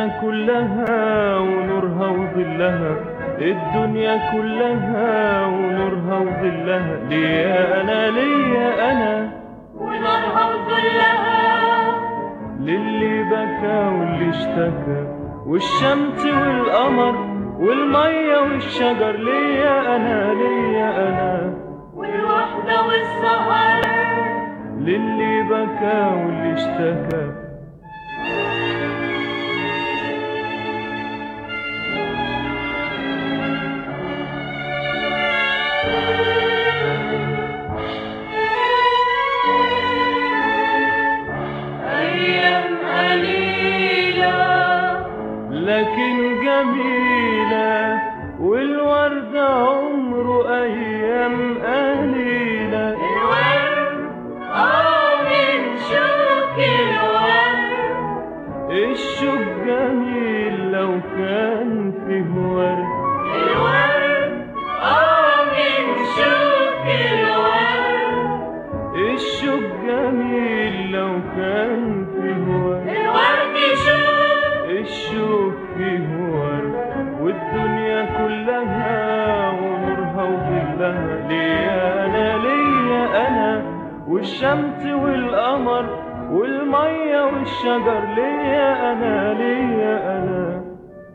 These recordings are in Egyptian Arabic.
الدنيا كلها ونورها وظلها الدنيا كلها ونورها وظلها ليا انا ليا انا ونارها وظلها للي بكى واللي اشتكى والشمس والقمر والمية والشجر ليا انا ليا انا والوحدة والسهر للي بكى واللي اشتكى أيام قليلة لكن جميلة والورد عمره أيام قليلة الورد آه من شوك الورد الشوق جميل لو كان فيه ورد الورد آه من شوك الورد الشوق جميل لو كان فيه ورد الورد شوك الشوق فيه ورد والدنيا كلها ونورها وظلها ليا انا ليا انا والشمس والقمر والمية والشجر ليا انا ليا انا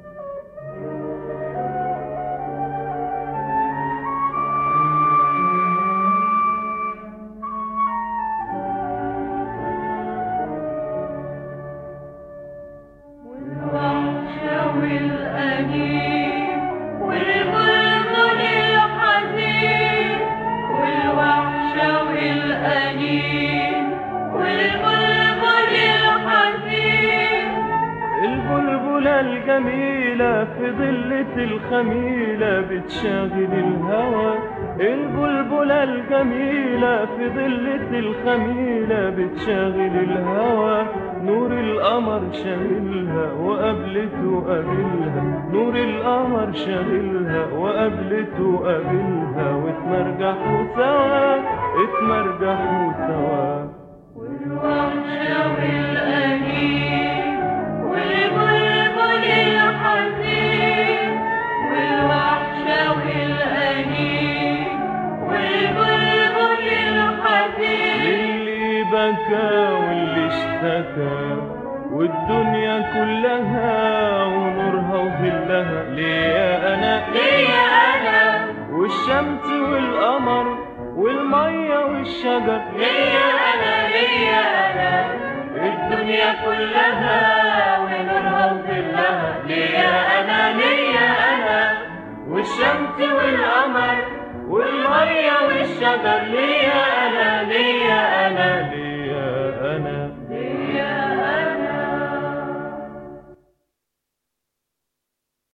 والوحشة والأنين والبلبل الحزين والوحشة والأنين والبلبل الحزين البلبلة الجميلة في ظلة الخميلة بتشاغل الهوى البلبلة الجميلة في ظلة الخميلة بتشاغل الهوى نور القمر شاغلها وقابلته قابلها نور القمر شاغلها وقابلته قابلها واتمرجحوا سوا اتمرجحوا سوا والوحشة والأنين والبلبل الحزين والوحشة والأنين والبلبل الحزين اللي بكى واللي اشتكى والدنيا كلها ونورها وظلها ليا انا ليا أنا والشمس والقمر والمية والشجر ليا أنا ليا أنا الدنيا كلها ونورها وظلها ليا أنا ليا أنا والشمس والقمر والمية والشجر ليا انا ليا انا ليا